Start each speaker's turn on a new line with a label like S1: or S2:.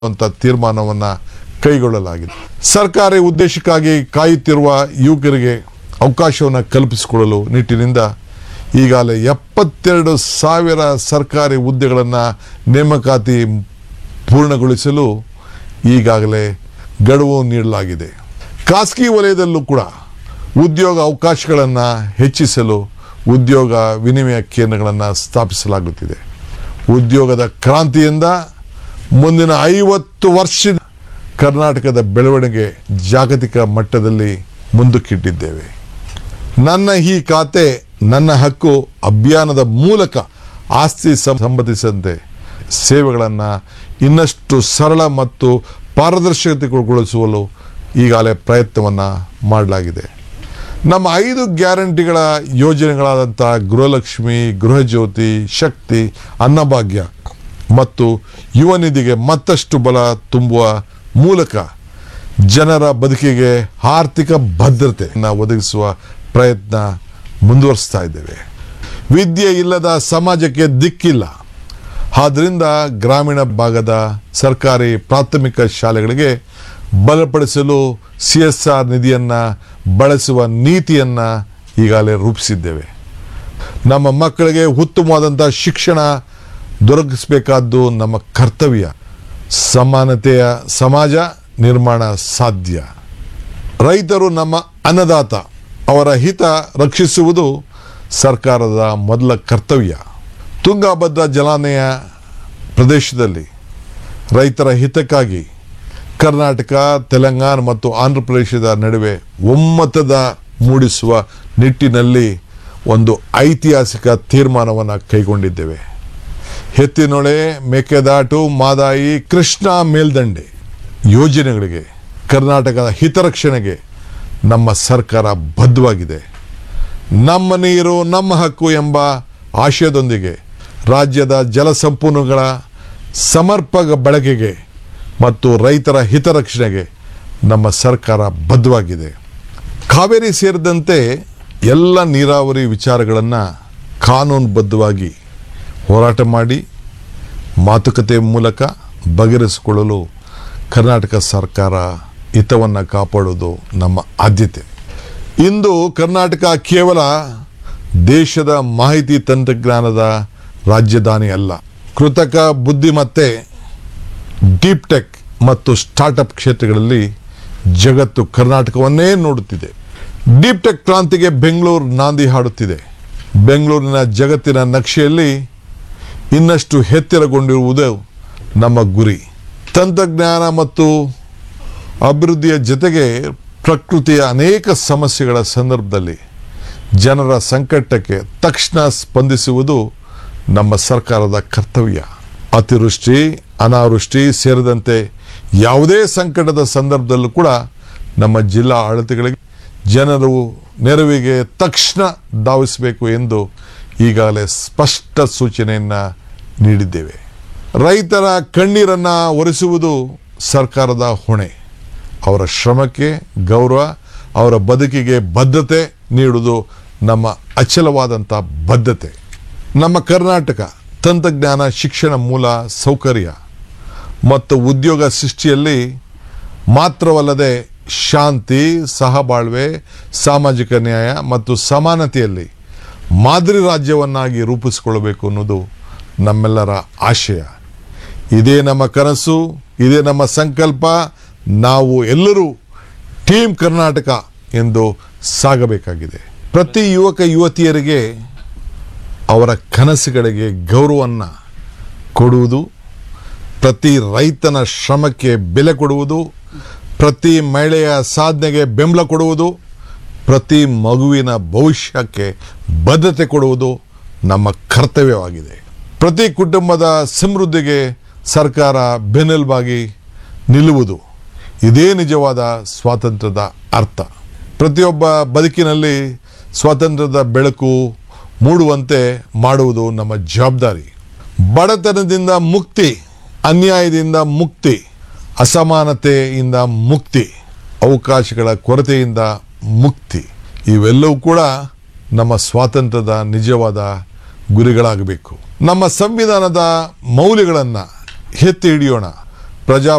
S1: ಅಂತ ತೀರ್ಮಾನವನ್ನ ಕೈಗೊಳ್ಳಲಾಗಿದೆ ಸರ್ಕಾರಿ ಉದ್ದೇಶಕ್ಕಾಗಿ ಕಾಯುತ್ತಿರುವ ಯುವಕರಿಗೆ ಅವಕಾಶವನ್ನು ಕಲ್ಪಿಸಿಕೊಡಲು ನಿಟ್ಟಿನಿಂದ ಈಗಾಗಲೇ ಎಪ್ಪತ್ತೆರಡು ಸಾವಿರ ಸರ್ಕಾರಿ ಹುದ್ದೆಗಳನ್ನು ನೇಮಕಾತಿ ಪೂರ್ಣಗೊಳಿಸಲು ಈಗಾಗಲೇ ಗಡುವು ನೀಡಲಾಗಿದೆ ಖಾಸಗಿ ವಲಯದಲ್ಲೂ ಕೂಡ ಉದ್ಯೋಗ ಅವಕಾಶಗಳನ್ನು ಹೆಚ್ಚಿಸಲು ಉದ್ಯೋಗ ವಿನಿಮಯ ಕೇಂದ್ರಗಳನ್ನು ಸ್ಥಾಪಿಸಲಾಗುತ್ತಿದೆ ಉದ್ಯೋಗದ ಕ್ರಾಂತಿಯಿಂದ ಮುಂದಿನ ಐವತ್ತು ವರ್ಷ ಕರ್ನಾಟಕದ ಬೆಳವಣಿಗೆ ಜಾಗತಿಕ ಮಟ್ಟದಲ್ಲಿ ಮುಂದಕ್ಕಿಟ್ಟಿದ್ದೇವೆ ನನ್ನ ಈ ಖಾತೆ ನನ್ನ ಹಕ್ಕು ಅಭಿಯಾನದ ಮೂಲಕ ಆಸ್ತಿ ಸಂ- ಸಂಬಂಧಿಸಿದಂತೆ ಸೇವೆಗಳನ್ನು ಇನ್ನಷ್ಟು ಸರಳ ಮತ್ತು ಪಾರದರ್ಶಕತೆಗೊಳಿಸಲು ಈಗಾಗಲೇ ಪ್ರಯತ್ನವನ್ನು ಮಾಡಲಾಗಿದೆ ನಮ್ಮ ಐದು ಗ್ಯಾರಂಟಿಗಳ ಯೋಜನೆಗಳಾದಂಥ ಗೃಹಲಕ್ಷ್ಮಿ ಗೃಹಜ್ಯೋತಿ ಶಕ್ತಿ ಅನ್ನಭಾಗ್ಯ ಮತ್ತು ಯುವ ನಿಧಿಗೆ ಮತ್ತಷ್ಟು ಬಲ ತುಂಬುವ ಮೂಲಕ ಜನರ ಬದುಕಿಗೆ ಆರ್ಥಿಕ ಭದ್ರತೆಯನ್ನು ಒದಗಿಸುವ ಪ್ರಯತ್ನ ಮುಂದುವರಿಸ್ತಾ ಇದ್ದೇವೆ ವಿದ್ಯೆ ಇಲ್ಲದ ಸಮಾಜಕ್ಕೆ ದಿಕ್ಕಿಲ್ಲ ಆದ್ದರಿಂದ ಗ್ರಾಮೀಣ ಭಾಗದ ಸರ್ಕಾರಿ ಪ್ರಾಥಮಿಕ ಶಾಲೆಗಳಿಗೆ ಬಲಪಡಿಸಲು ಸಿ ಎಸ್ ಆರ್ ನಿಧಿಯನ್ನು ಬಳಸುವ ನೀತಿಯನ್ನು ಈಗಾಗಲೇ ರೂಪಿಸಿದ್ದೇವೆ ನಮ್ಮ ಮಕ್ಕಳಿಗೆ ಉತ್ತಮವಾದಂಥ ಶಿಕ್ಷಣ ದೊರಕಿಸಬೇಕಾದ್ದು ನಮ್ಮ ಕರ್ತವ್ಯ ಸಮಾನತೆಯ ಸಮಾಜ ನಿರ್ಮಾಣ ಸಾಧ್ಯ ರೈತರು ನಮ್ಮ ಅನ್ನದಾತ ಅವರ ಹಿತ ರಕ್ಷಿಸುವುದು ಸರ್ಕಾರದ ಮೊದಲ ಕರ್ತವ್ಯ ತುಂಗಭದ್ರಾ ಜಲಾನಯ ಪ್ರದೇಶದಲ್ಲಿ ರೈತರ ಹಿತಕ್ಕಾಗಿ ಕರ್ನಾಟಕ ತೆಲಂಗಾಣ ಮತ್ತು ಆಂಧ್ರ ಪ್ರದೇಶದ ನಡುವೆ ಒಮ್ಮತದ ಮೂಡಿಸುವ ನಿಟ್ಟಿನಲ್ಲಿ ಒಂದು ಐತಿಹಾಸಿಕ ತೀರ್ಮಾನವನ್ನು ಕೈಗೊಂಡಿದ್ದೇವೆ ಹೆತ್ತಿನೊಳೆ ಮೇಕೆದಾಟು ಮಾದಾಯಿ ಕೃಷ್ಣ ಮೇಲ್ದಂಡೆ ಯೋಜನೆಗಳಿಗೆ ಕರ್ನಾಟಕದ ಹಿತರಕ್ಷಣೆಗೆ ನಮ್ಮ ಸರ್ಕಾರ ಬದ್ಧವಾಗಿದೆ ನಮ್ಮ ನೀರು ನಮ್ಮ ಹಕ್ಕು ಎಂಬ ಆಶಯದೊಂದಿಗೆ ರಾಜ್ಯದ ಜಲಸಂಪನ್ಮೂಲಗಳ ಸಮರ್ಪಕ ಬಳಕೆಗೆ ಮತ್ತು ರೈತರ ಹಿತರಕ್ಷಣೆಗೆ ನಮ್ಮ ಸರ್ಕಾರ ಬದ್ಧವಾಗಿದೆ ಕಾವೇರಿ ಸೇರಿದಂತೆ ಎಲ್ಲ ನೀರಾವರಿ ವಿಚಾರಗಳನ್ನು ಕಾನೂನುಬದ್ಧವಾಗಿ ಹೋರಾಟ ಮಾಡಿ ಮಾತುಕತೆ ಮೂಲಕ ಬಗೆಹರಿಸಿಕೊಳ್ಳಲು ಕರ್ನಾಟಕ ಸರ್ಕಾರ ಹಿತವನ್ನು ಕಾಪಾಡುವುದು ನಮ್ಮ ಆದ್ಯತೆ ಇಂದು ಕರ್ನಾಟಕ ಕೇವಲ ದೇಶದ ಮಾಹಿತಿ ತಂತ್ರಜ್ಞಾನದ ರಾಜಧಾನಿ ಅಲ್ಲ ಕೃತಕ ಬುದ್ಧಿಮತ್ತೆ ಡೀಪ್ ಟೆಕ್ ಮತ್ತು ಸ್ಟಾರ್ಟಪ್ ಕ್ಷೇತ್ರಗಳಲ್ಲಿ ಜಗತ್ತು ಕರ್ನಾಟಕವನ್ನೇ ನೋಡುತ್ತಿದೆ ಡೀಪ್ ಟೆಕ್ ಕ್ರಾಂತಿಗೆ ಬೆಂಗಳೂರು ನಾಂದಿ ಹಾಡುತ್ತಿದೆ ಬೆಂಗಳೂರಿನ ಜಗತ್ತಿನ ನಕ್ಷೆಯಲ್ಲಿ ಇನ್ನಷ್ಟು ಎತ್ತರಗೊಂಡಿರುವುದು ನಮ್ಮ ಗುರಿ ತಂತ್ರಜ್ಞಾನ ಮತ್ತು ಅಭಿವೃದ್ಧಿಯ ಜೊತೆಗೆ ಪ್ರಕೃತಿಯ ಅನೇಕ ಸಮಸ್ಯೆಗಳ ಸಂದರ್ಭದಲ್ಲಿ ಜನರ ಸಂಕಟಕ್ಕೆ ತಕ್ಷಣ ಸ್ಪಂದಿಸುವುದು ನಮ್ಮ ಸರ್ಕಾರದ ಕರ್ತವ್ಯ ಅತಿವೃಷ್ಟಿ ಅನಾವೃಷ್ಟಿ ಸೇರಿದಂತೆ ಯಾವುದೇ ಸಂಕಟದ ಸಂದರ್ಭದಲ್ಲೂ ಕೂಡ ನಮ್ಮ ಜಿಲ್ಲಾ ಆಡಳಿತಗಳಿಗೆ ಜನರು ನೆರವಿಗೆ ತಕ್ಷಣ ಧಾವಿಸಬೇಕು ಎಂದು ಈಗಾಗಲೇ ಸ್ಪಷ್ಟ ಸೂಚನೆಯನ್ನು ನೀಡಿದ್ದೇವೆ ರೈತರ ಕಣ್ಣೀರನ್ನು ಒರೆಸುವುದು ಸರ್ಕಾರದ ಹೊಣೆ ಅವರ ಶ್ರಮಕ್ಕೆ ಗೌರವ ಅವರ ಬದುಕಿಗೆ ಬದ್ಧತೆ ನೀಡುವುದು ನಮ್ಮ ಅಚಲವಾದಂಥ ಬದ್ಧತೆ ನಮ್ಮ ಕರ್ನಾಟಕ ತಂತ್ರಜ್ಞಾನ ಶಿಕ್ಷಣ ಮೂಲ ಸೌಕರ್ಯ ಮತ್ತು ಉದ್ಯೋಗ ಸೃಷ್ಟಿಯಲ್ಲಿ ಮಾತ್ರವಲ್ಲದೆ ಶಾಂತಿ ಸಹಬಾಳ್ವೆ ಸಾಮಾಜಿಕ ನ್ಯಾಯ ಮತ್ತು ಸಮಾನತೆಯಲ್ಲಿ ಮಾದರಿ ರಾಜ್ಯವನ್ನಾಗಿ ರೂಪಿಸಿಕೊಳ್ಳಬೇಕು ಅನ್ನೋದು ನಮ್ಮೆಲ್ಲರ ಆಶಯ ಇದೇ ನಮ್ಮ ಕನಸು ಇದೇ ನಮ್ಮ ಸಂಕಲ್ಪ ನಾವು ಎಲ್ಲರೂ ಟೀಮ್ ಕರ್ನಾಟಕ ಎಂದು ಸಾಗಬೇಕಾಗಿದೆ ಪ್ರತಿ ಯುವಕ ಯುವತಿಯರಿಗೆ ಅವರ ಕನಸುಗಳಿಗೆ ಗೌರವವನ್ನು ಕೊಡುವುದು ಪ್ರತಿ ರೈತನ ಶ್ರಮಕ್ಕೆ ಬೆಲೆ ಕೊಡುವುದು ಪ್ರತಿ ಮಹಿಳೆಯ ಸಾಧನೆಗೆ ಬೆಂಬಲ ಕೊಡುವುದು ಪ್ರತಿ ಮಗುವಿನ ಭವಿಷ್ಯಕ್ಕೆ ಬದ್ಧತೆ ಕೊಡುವುದು ನಮ್ಮ ಕರ್ತವ್ಯವಾಗಿದೆ ಪ್ರತಿ ಕುಟುಂಬದ ಸಮೃದ್ಧಿಗೆ ಸರ್ಕಾರ ಬೆನ್ನೆಲುಬಾಗಿ ನಿಲ್ಲುವುದು ಇದೇ ನಿಜವಾದ ಸ್ವಾತಂತ್ರ್ಯದ ಅರ್ಥ ಪ್ರತಿಯೊಬ್ಬ ಬದುಕಿನಲ್ಲಿ ಸ್ವಾತಂತ್ರ್ಯದ ಬೆಳಕು ಮೂಡುವಂತೆ ಮಾಡುವುದು ನಮ್ಮ ಜವಾಬ್ದಾರಿ ಬಡತನದಿಂದ ಮುಕ್ತಿ ಅನ್ಯಾಯದಿಂದ ಮುಕ್ತಿ ಅಸಮಾನತೆಯಿಂದ ಮುಕ್ತಿ ಅವಕಾಶಗಳ ಕೊರತೆಯಿಂದ ಮುಕ್ತಿ ಇವೆಲ್ಲವೂ ಕೂಡ ನಮ್ಮ ಸ್ವಾತಂತ್ರ್ಯದ ನಿಜವಾದ ಗುರಿಗಳಾಗಬೇಕು ನಮ್ಮ ಸಂವಿಧಾನದ ಮೌಲ್ಯಗಳನ್ನು ಎತ್ತಿ ಹಿಡಿಯೋಣ ಪ್ರಜಾ